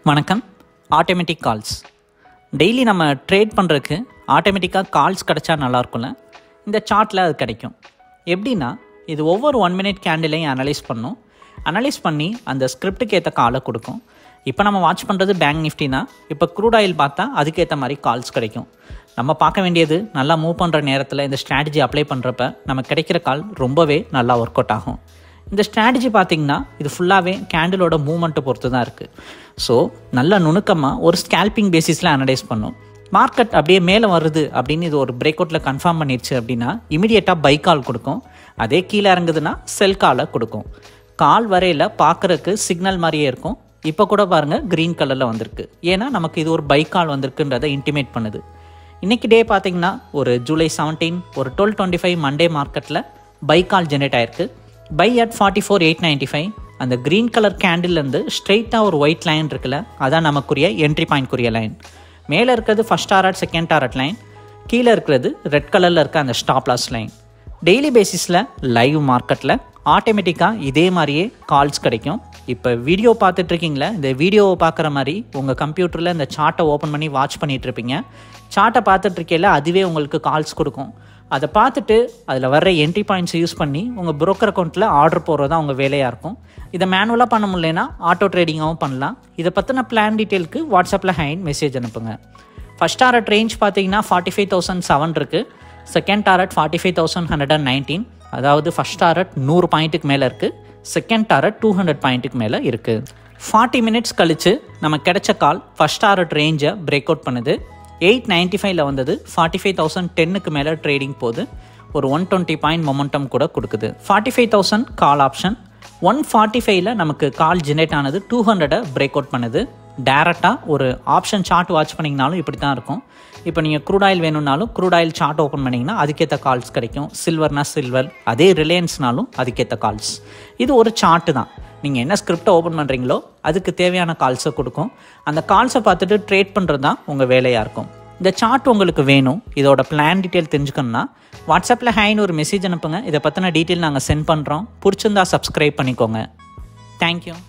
வணக்கம் automatic calls daily நம்ம trade பண்ணுறதுக்கு ஆட்டோமேட்டிக்காக கால்ஸ் கிடச்சா நல்லா இருக்கும்ல இந்த சார்ட்டில் அது கிடைக்கும் எப்படின்னா இது ஒவ்வொரு ஒன் மினிட் கேண்டிலையும் அனலைஸ் பண்ணும் அனலைஸ் பண்ணி அந்த ஸ்கிரிப்டுக்கு ஏற்ற காலை கொடுக்கும் இப்போ நம்ம வாட்ச் பண்ணுறது பேங்க் நிஃப்டினா இப்போ க்ரூட் ஆயில் பார்த்தா அதுக்கேற்ற மாதிரி கால்ஸ் கிடைக்கும் நம்ம பார்க்க வேண்டியது நல்லா மூவ் பண்ணுற நேரத்தில் இந்த ஸ்ட்ராட்டஜி அப்ளை பண்ணுறப்ப நமக்கு கிடைக்கிற கால் ரொம்பவே நல்லா ஒர்க் அவுட் ஆகும் இந்த ஸ்ட்ராட்டஜி பார்த்தீங்கன்னா இது ஃபுல்லாகவே கேண்டிலோட மூவ்மெண்ட்டை பொறுத்து தான் இருக்குது ஸோ நல்ல நுணுக்கமாக ஒரு ஸ்கேல்பிங் பேசிஸில் அனலைஸ் பண்ணும் மார்க்கெட் அப்படியே மேலே வருது அப்படின்னு இது ஒரு பிரேக் அவுட்டில் கன்ஃபார்ம் பண்ணிடுச்சு அப்படின்னா இமிடியேட்டாக பை கால் கொடுக்கும் அதே கீழே இறங்குதுன்னா செல் காலை கொடுக்கும் கால் வரையில் பார்க்குறக்கு சிக்னல் மாதிரியே இருக்கும் இப்போ கூட பாருங்கள் க்ரீன் கலரில் வந்திருக்கு ஏன்னா நமக்கு இது ஒரு பை கால் வந்திருக்குன்றதை இன்டிமேட் பண்ணுது இன்றைக்கி டே பார்த்தீங்கன்னா ஒரு ஜூலை செவன்டீன் ஒரு டுவெல் டுவெண்ட்டி ஃபைவ் மண்டே மார்க்கெட்டில் பை கால் ஜென்ரேட் ஆயிருக்கு buy at forty four eight ninety five அந்த க்ரீன் கலர் கேண்டில்லேருந்து ஸ்ட்ரெயிட்டாக ஒரு ஒயிட் லைன் இருக்குல்ல அதான் நமக்குரிய என்ட்ரி பாயிண்ட்க்குரிய லைன் மேலே இருக்கிறது first target second target line கீழே இருக்கிறது ரெட் கலரில் இருக்க அந்த ஸ்டாப் லாஸ் லைன் டெய்லி பேசிஸில் லைவ் மார்க்கெட்டில் ஆட்டோமேட்டிக்காக இதே மாதிரியே கால்ஸ் கிடைக்கும் இப்போ வீடியோ பார்த்துட்ருக்கீங்களா இந்த வீடியோவை பார்க்குற மாதிரி உங்கள் கம்ப்யூட்டரில் இந்த சார்ட்டை ஓப்பன் பண்ணி வாட்ச் பண்ணிட்டு இருப்பீங்க சார்ட்டை பார்த்துட்ருக்கையில் அதுவே உங்களுக்கு கால்ஸ் கொடுக்கும் அதை பார்த்துட்டு அதில் வர்ற என்ட்ரி பாயிண்ட்ஸ் யூஸ் பண்ணி உங்கள் broker அக்கௌண்ட்டில் ஆர்டர் போடுறது தான் உங்கள் வேலையாக இருக்கும் இதை மேனுவலாக பண்ண முடியலனா ஆட்டோ ட்ரேடிங்காகவும் பண்ணலாம் இதை பற்றின பிளான் டீட்டெயிலுக்கு வாட்ஸ்அப்பில் ஹைன் மெசேஜ் அனுப்புங்க ஃபஸ்ட் டாரட் ரேஞ்ச் பார்த்தீங்கன்னா ஃபார்ட்டி ஃபைவ் தௌசண்ட் செவன் இருக்குது second target forty five thousand hundred and nineteen அதாவது ஃபஸ்ட் டாரட் நூறு பாயிண்ட்டுக்கு மேலே இருக்குது செகண்ட் டாரட் டூ ஹண்ட்ரட் பாயிண்ட்டுக்கு மேலே இருக்குது ஃபார்ட்டி மினிட்ஸ் கழித்து நம்ம கிடைச்ச கால் ஃபஸ்ட் டாரட் ரேஞ்சை பிரேக் அவுட் பண்ணுது எயிட் நைன்ட்டி ஃபைவ்ல வந்தது ஃபார்ட்டி ஃபைவ் தௌசண்ட் டென்னுக்கு மேலே ட்ரேடிங் போகுது ஒரு ஒன் டுவெண்ட்டி பாயிண்ட் மொமெண்டம் கூட கொடுக்குது forty five thousand call option one forty ஃபைவ்ல நமக்கு கால் ஜென்ரேட் ஆனது டூ ஹண்ட்ரடை பிரேக் அவுட் பண்ணுது டேரெக்டாக ஒரு ஆப்ஷன் சார்ட் வாட்ச் பண்ணிங்கனாலும் இப்படி தான் இருக்கும் இப்போ நீங்கள் க்ரூட் ஆயில் வேணும்னாலும் க்ரூட் ஆயில் சார்ட் ஓப்பன் பண்ணிங்கன்னா அதுக்கேற்ற கால்ஸ் கிடைக்கும் சில்வர்னா சில்வர் அதே ரிலையன்ஸ்னாலும் அதுக்கேற்ற கால்ஸ் இது ஒரு சார்ட்டு தான் நீங்கள் என்ன ஸ்கிரிப்டை ஓப்பன் பண்ணுறீங்களோ அதுக்கு தேவையான கால்ஸை கொடுக்கும் அந்த கால்ஸை பார்த்துட்டு ட்ரேட் பண்ணுறது தான் உங்கள் வேலையாக இருக்கும் இந்த சார்ட் உங்களுக்கு வேணும் இதோட பிளான் டீட்டெயில் தெரிஞ்சுக்கணும்னா வாட்ஸ்அப்பில் ஹைன்னு ஒரு மெசேஜ் அனுப்புங்க இதை பற்றின டீட்டெயில் நாங்கள் சென்ட் பண்ணுறோம் பிடிச்சிருந்தா சப்ஸ்கிரைப் பண்ணிக்கோங்க தேங்க்யூ